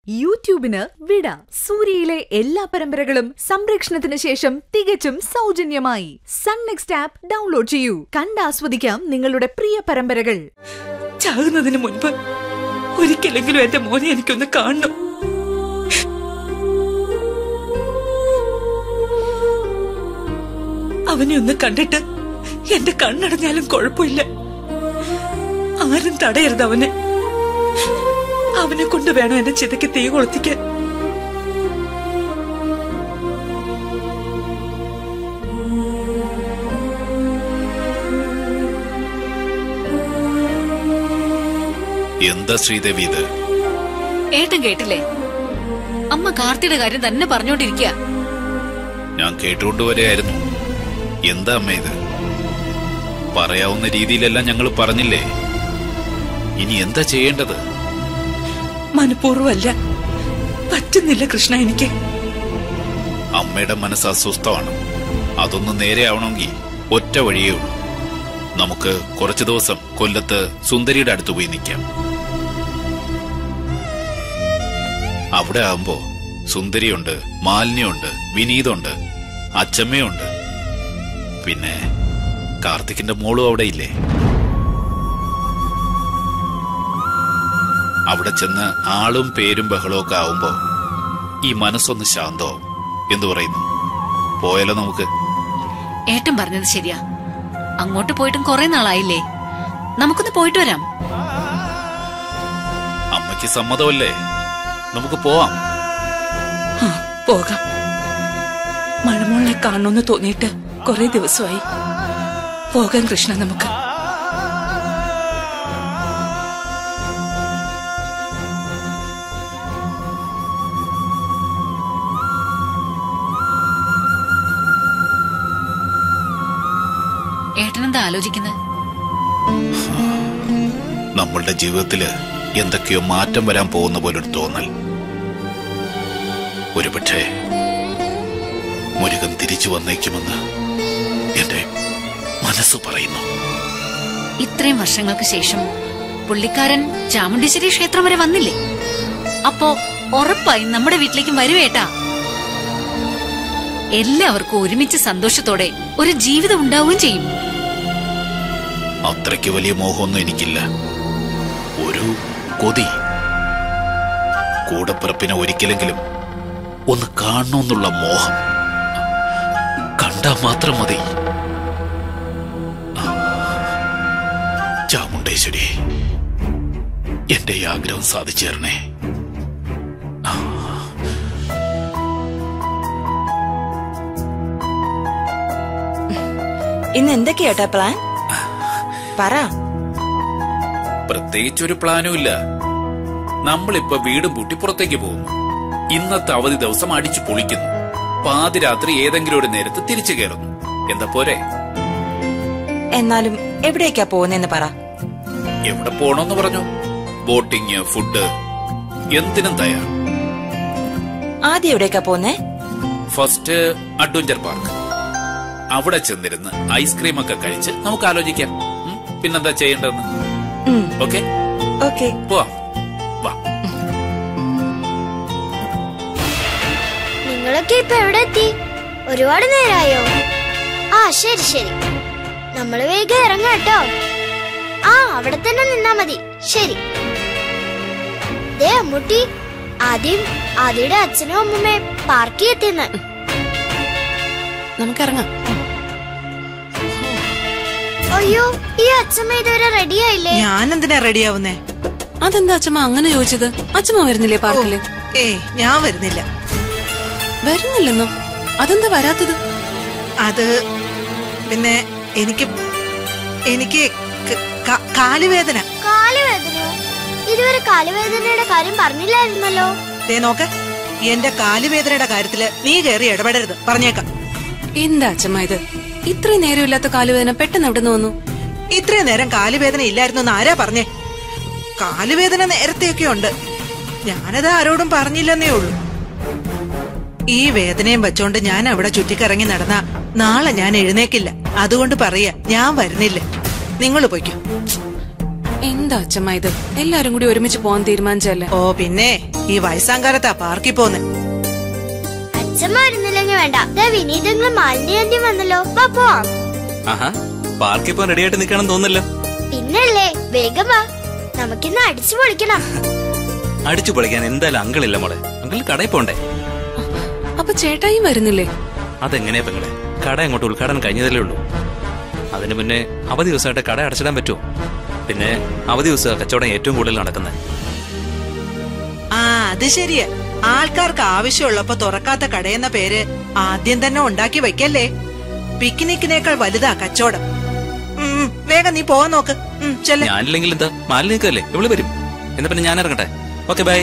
യൂട്യൂബിന് വിട സൂര്യയിലെ എല്ലാ പരമ്പരകളും സംരക്ഷണത്തിന് ശേഷം തികച്ചും സൗജന്യമായി സൺ നെക്സ്റ്റ് ആപ്പ് ഡൗൺലോഡ് ചെയ്യൂ കണ്ടാസ്വദിക്കാം നിങ്ങളുടെ പ്രിയ പരമ്പരകൾ ചാകുന്നതിന് മുൻപ് ഒരിക്കലെങ്കിലും എന്റെ മോനെ എനിക്കൊന്ന് കാണണം അവനെ ഒന്ന് കണ്ടിട്ട് എന്റെ കണ്ണടഞ്ഞാലും കുഴപ്പമില്ല ആരും തടയരുത് അവനെ അവനെ കൊണ്ട് വേണം എന്റെ ചിതയ്ക്ക് തീ കൊളുത്തിക്കാൻ എന്താ ശ്രീദേവി ഇത് ഏട്ടൻ കേട്ടില്ലേ അമ്മ കാർത്തിയുടെ കാര്യം തന്നെ പറഞ്ഞോണ്ടിരിക്കുക ഞാൻ കേട്ടുകൊണ്ടുവരെയായിരുന്നു എന്താ അമ്മ ഇത് പറയാവുന്ന രീതിയിലെല്ലാം ഞങ്ങൾ പറഞ്ഞില്ലേ ഇനി എന്താ ചെയ്യേണ്ടത് മനഃപൂർവ്വമല്ല പറ്റുന്നില്ല കൃഷ്ണ എനിക്ക് അമ്മയുടെ മനസ്സ് അസ്വസ്ഥമാണ് അതൊന്ന് നേരെയാവണമെങ്കിൽ ഒറ്റ വഴിയേ ഉള്ളൂ നമുക്ക് കുറച്ചു ദിവസം കൊല്ലത്ത് സുന്ദരിയുടെ അടുത്ത് പോയി നിൽക്കാം അവിടെ ആവുമ്പോ സുന്ദരിയുണ്ട് മാലിന്യമുണ്ട് വിനീതുണ്ട് അച്ചമ്മയുണ്ട് പിന്നെ കാർത്തിക്കിന്റെ മോളും അവിടെ ഇല്ലേ അവിടെ ചെന്ന് ആളും പേരും ബഹളവും ഒക്കെ ആവുമ്പോ ഈ മനസ്സൊന്ന് ശാന്തമാവും എന്തു പറയുന്നു പോയാലോ നമുക്ക് ഏട്ടൻ പറഞ്ഞത് ശരിയാ അങ്ങോട്ട് പോയിട്ടും കുറെ നാളായില്ലേ നമുക്കൊന്ന് പോയിട്ട് വരാം അമ്മയ്ക്ക് സമ്മതമല്ലേ നമുക്ക് പോവാം ആ, പോകാം മഴമോളെ കാണണമെന്ന് തോന്നിയിട്ട് കുറെ ദിവസമായി പോകാം കൃഷ്ണ നമുക്ക് ഏട്ടനെന്താ ആലോചിക്കുന്നത് നമ്മളുടെ ജീവിതത്തില് എന്തൊക്കെയോ മാറ്റം വരാൻ പോകുന്ന പോലൊരു തോന്നൽ ഒരുപക്ഷെ മുരുകൻ തിരിച്ചു വന്നേക്കുമെന്ന് എന്റെ മനസ്സ് പറയുന്നു ഇത്രയും വർഷങ്ങൾക്ക് ശേഷം പുള്ളിക്കാരൻ ചാമുണ്ടേശ്വരി ക്ഷേത്രം വരെ വന്നില്ലേ അപ്പോ ഉറപ്പായും നമ്മുടെ വീട്ടിലേക്കും വരുവേട്ടാ എല്ലാവർക്കും ഒരുമിച്ച് സന്തോഷത്തോടെ ഒരു ജീവിതം ഉണ്ടാവുകയും ചെയ്യും അത്രയ്ക്ക് വലിയ മോഹമൊന്നും എനിക്കില്ല ഒരു കൊതി കൂടപ്പിറപ്പിനെ ഒരിക്കലെങ്കിലും ഒന്ന് കാണണമെന്നുള്ള മോഹം കണ്ടാ മാത്രം മതി ചാമുണ്ടേശ്വരി എന്റെ ഈ ആഗ്രഹം സാധിച്ചു തരണേ ഇന്ന് എന്തൊക്കെയാട്ടാ പ്ലാൻ പറ പ്രത്യേകിച്ചൊരു പ്ലാനും ഇല്ല നമ്മളിപ്പോ വീടും പൂട്ടി പുറത്തേക്ക് പോകുന്നു ഇന്നത്തെ അവധി ദിവസം അടിച്ചു പൊളിക്കുന്നു പാതിരാത്രി ഏതെങ്കിലും ഒരു നേരത്ത് തിരിച്ചു കയറുന്നു എന്താ പോരെ എന്നാലും എവിടേക്കാ പോകുന്നെന്ന് പറ എവിടെ പോണോന്ന് പറഞ്ഞു ബോട്ടിങ് ഫുഡ് എന്തിനും തയ്യാർ ആദ്യം എവിടേക്കാ പോന്നേ ഫസ്റ്റ് അഡ്വഞ്ചർ പാർക്ക് അവിടെ ചെന്നിരുന്ന് ഐസ്ക്രീം ഒക്കെ കഴിച്ച് നമുക്ക് ആലോചിക്കാം ഉം? പിന്നെന്താ ചെയ്യേണ്ടതെന്ന് ഉം, ഓക്കെ ഓക്കെ പോവാം വാ നിങ്ങളൊക്കെ ഇപ്പൊ എവിടെ എത്തി ഒരുപാട് നേരായോ ആ ശരി ശരി നമ്മള് വേഗം ഇറങ്ങാം കേട്ടോ ആ അവിടെ തന്നെ നിന്നാ മതി ശരി ദേ അമ്മൂട്ടി ആദ്യം ആദിയുടെ അച്ഛനും അമ്മൂമ്മയും പാർക്കിൽ എത്തിയെന്ന് നമുക്കിറങ്ങാം അയ്യോ ഈ അച്ഛമ്മ ഇതുവരെ റെഡിയായില്ലേ ഞാൻ എന്തിനാ റെഡിയാവുന്നേ അതെന്താ അച്ഛമ്മ അങ്ങനെ ചോദിച്ചത് അച്ഛമ്മ വരുന്നില്ലേ പാർക്കില് ഏയ് ഞാൻ വരുന്നില്ല വരുന്നില്ലെന്നോ അതെന്താ വരാത്തത് അത് പിന്നെ എനിക്ക് എനിക്ക് ക- ക- കാലുവേദന കാലുവേദനയോ ഇതുവരെ കാലുവേദനയുടെ കാര്യം പറഞ്ഞില്ലായിരുന്നല്ലോ ദേ നോക്ക് എന്റെ കാലുവേദനയുടെ കാര്യത്തില് നീ കയറി ഇടപെടരുത് പറഞ്ഞേക്കാം എന്താ അച്ഛമ്മ ഇത് ഇത്രയും നേരമില്ലാത്ത കാലുവേദന പെട്ടെന്ന് എവിടെ നിന്ന് വന്നു ഇത്രയും നേരം കാലുവേദന ഇല്ലായിരുന്നു എന്ന് ആരാ പറഞ്ഞേ കാലുവേദന നേരത്തെയൊക്കെ ഉണ്ട് ഞാനത് ആരോടും പറഞ്ഞില്ലെന്നേ ഉള്ളൂ ഈ വേദനയും വെച്ചോണ്ട് ഞാൻ അവിടെ ചുറ്റിക്കറങ്ങി നടന്ന നാളെ ഞാൻ എഴുന്നേക്കില്ല അതുകൊണ്ട് പറയാ ഞാൻ വരുന്നില്ല നിങ്ങൾ പൊയ്ക്കോ എന്താ അച്ഛമ്മ ഇത് എല്ലാരും കൂടി ഒരുമിച്ച് പോവാൻ തീരുമാനിച്ചല്ലേ ഓ പിന്നെ ഈ വയസ്സാങ്കാലത്താ പാർക്കിൽ പോന്നെ അച്ഛമ്മ വരുന്നില്ലെങ്കിൽ വേണ്ട ദേ വിനീതങ്ങളും മാലിന്യം വന്നല്ലോ വാ പോവാം ആഹാ പാർക്കിൽ പോകാൻ റെഡി ആയിട്ട് നിൽക്കണം തോന്നല്ലോ പിന്നല്ലേ വേഗം വാ നമുക്കിന്ന് അടിച്ചു പൊളിക്കണം അടിച്ചു പൊളിക്കാൻ എന്തായാലും അങ്കിളില്ല മോളെ അങ്കിൾ കടയിൽ പോണ്ടേ അപ്പൊ ചേട്ടായും വരുന്നില്ലേ അതെങ്ങനെയാ പെങ്ങളെ കട അങ്ങോട്ട് ഉദ്ഘാടനം കഴിഞ്ഞതല്ലേ ഉള്ളൂ അതിന് മുന്നേ അവധി ദിവസമായിട്ട് കട അടച്ചിടാൻ പറ്റുമോ പിന്നെ അവധി ദിവസം കച്ചവടം ഏറ്റവും കൂടുതൽ നടക്കുന്നത് ആ അത് ശരിയാ ആൾക്കാർക്ക് ആവശ്യമുള്ളപ്പോ തുറക്കാത്ത കടയെന്ന പേര് ആദ്യം തന്നെ ഉണ്ടാക്കി വെക്കല്ലേ പിക്നിക്കിനേക്കാൾ വലുതാ കച്ചവടം ഉം, വേഗം നീ പോവാൻ നോക്ക് ഉം, ചെല്ല് ഞാനില്ലെങ്കിൽ എന്താ മാലിന്യക്കല്ലേ ഇവള് വരും എന്നാ പിന്നെ ഞാൻ ഇറങ്ങട്ടെ ഓക്കെ ബൈ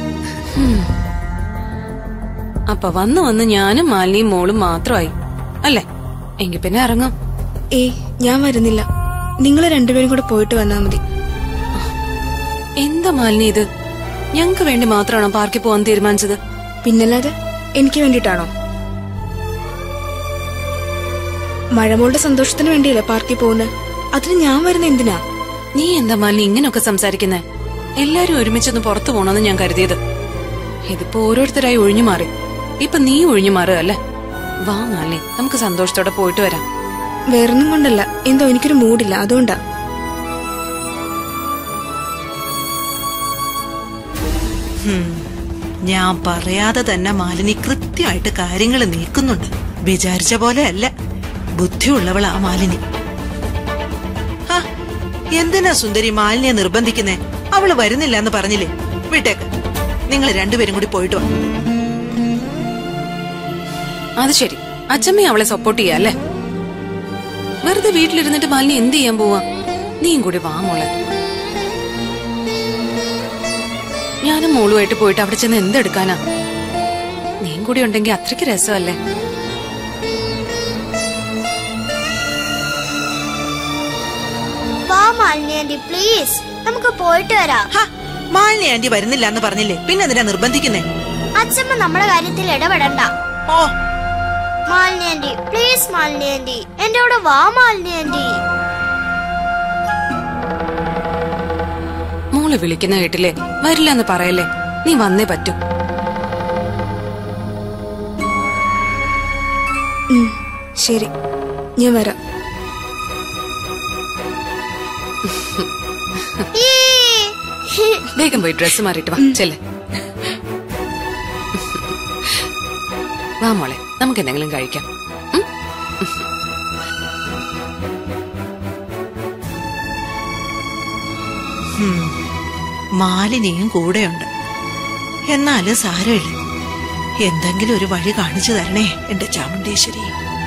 അപ്പൊ വന്ന് വന്ന് ഞാനും മാലിനിയും മോളും മാത്രമായി അല്ലേ എങ്കി പിന്നെ ഇറങ്ങാം ഏയ് ഞാൻ വരുന്നില്ല നിങ്ങൾ രണ്ടുപേരും കൂടെ പോയിട്ട് വന്നാ മതി എന്താ മാലിനി ഇത് ഞങ്ങക്ക് വേണ്ടി മാത്രമാണോ പാർക്കിൽ പോവാൻ തീരുമാനിച്ചത് പിന്നല്ലാതെ എനിക്ക് വേണ്ടിയിട്ടാണോ മഴമോളുടെ സന്തോഷത്തിന് വേണ്ടിയല്ലേ പാർക്കിൽ പോകുന്നത് അതിന് ഞാൻ വരുന്ന എന്തിനാ നീ എന്താ മാലിനി ഇങ്ങനൊക്കെ സംസാരിക്കുന്നേ എല്ലാരും ഒരുമിച്ചൊന്ന് പുറത്തു പോണോന്ന് ഞാൻ കരുതിയത് ഇതിപ്പോ ഓരോരുത്തരായി ഒഴിഞ്ഞു മാറി ഇപ്പൊ നീ ഒഴിഞ്ഞു മാറുക അല്ലേ വാ മാലിനി നമുക്ക് സന്തോഷത്തോടെ പോയിട്ട് വരാം വേറൊന്നും കൊണ്ടല്ല എന്തോ എനിക്കൊരു മൂഡില്ല അതുകൊണ്ടാ ഹും, ഞാൻ പറയാതെ തന്നെ മാലിനി കൃത്യമായിട്ട് കാര്യങ്ങൾ നീക്കുന്നുണ്ട് വിചാരിച്ച പോലെ അല്ല ബുദ്ധിയുള്ളവളാ മാലിനി ആ, എന്തിനാ സുന്ദരി മാലിനിയെ നിർബന്ധിക്കുന്നേ അവള് വരുന്നില്ല എന്ന് പറഞ്ഞില്ലേ വിട്ടേക്ക് നിങ്ങൾ രണ്ടുപേരും കൂടി പോയിട്ട് വാ അത് ശരി അച്ഛമ്മ അവളെ സപ്പോർട്ട് ചെയ്യാ അല്ലേ വെറുതെ വീട്ടിലിരുന്നിട്ട് മാലിനി എന്ത് ചെയ്യാൻ പോവാ നീയും കൂടി വാ മോളെ ഞാനും മോളുമായിട്ട് പോയിട്ട് അവിടെ ചെന്ന് എന്തെടുക്കാനാ നീയും കൂടി ഉണ്ടെങ്കിൽ അത്രയ്ക്ക് രസമല്ലേ വാ മാലിന്യ ആന്റി പ്ലീസ് നമുക്ക് പോയിട്ട് വരാം ഹാ, മാലിനി ആന്റി വരുന്നില്ല എന്ന് പറഞ്ഞില്ലേ പിന്നെ എന്തിനാ നിർബന്ധിക്കുന്നേ അച്ഛമ്മ നമ്മുടെ കാര്യത്തിൽ ഇടപെടണ്ട ഓ മാലിന്യ ആന്റി പ്ലീസ് മാലിന്യ ആന്റി എന്റെ കൂടെ വാ മാലിന്യ ആന്റി മോള് വിളിക്കുന്ന കേട്ടില്ലേ വരില്ല എന്ന് പറയല്ലേ നീ വന്നേ പറ്റൂ ഉം, ശരി ഞാൻ വരാം ഈ. വേഗം പോയി ഡ്രസ്സ് മാറിയിട്ട് വാ ചെല്ലേ വാ മോളെ നമുക്ക് എന്തെങ്കിലും കഴിക്കാം ഉം? ഹും, മാലിനിയും കൂടെയുണ്ട് എന്നാലും സാരമില്ല എന്തെങ്കിലും ഒരു വഴി കാണിച്ചു തരണേ എന്റെ ചാമുണ്ടേശ്വരി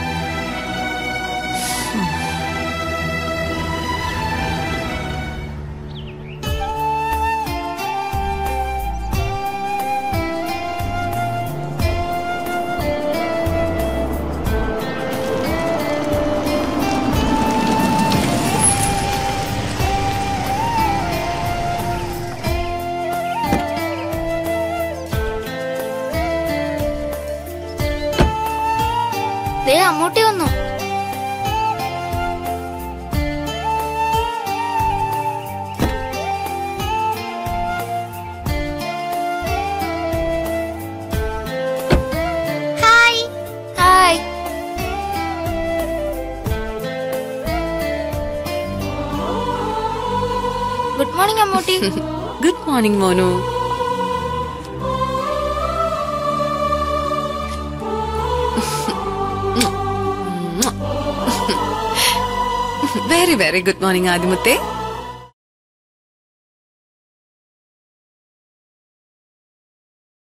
ദേ അമ്മൂട്ടി വന്നു hi hi good morning Ammootty good morning മോനു വെരി വെരി ഗുഡ് മോർണിംഗ് ആദിമുത്തേ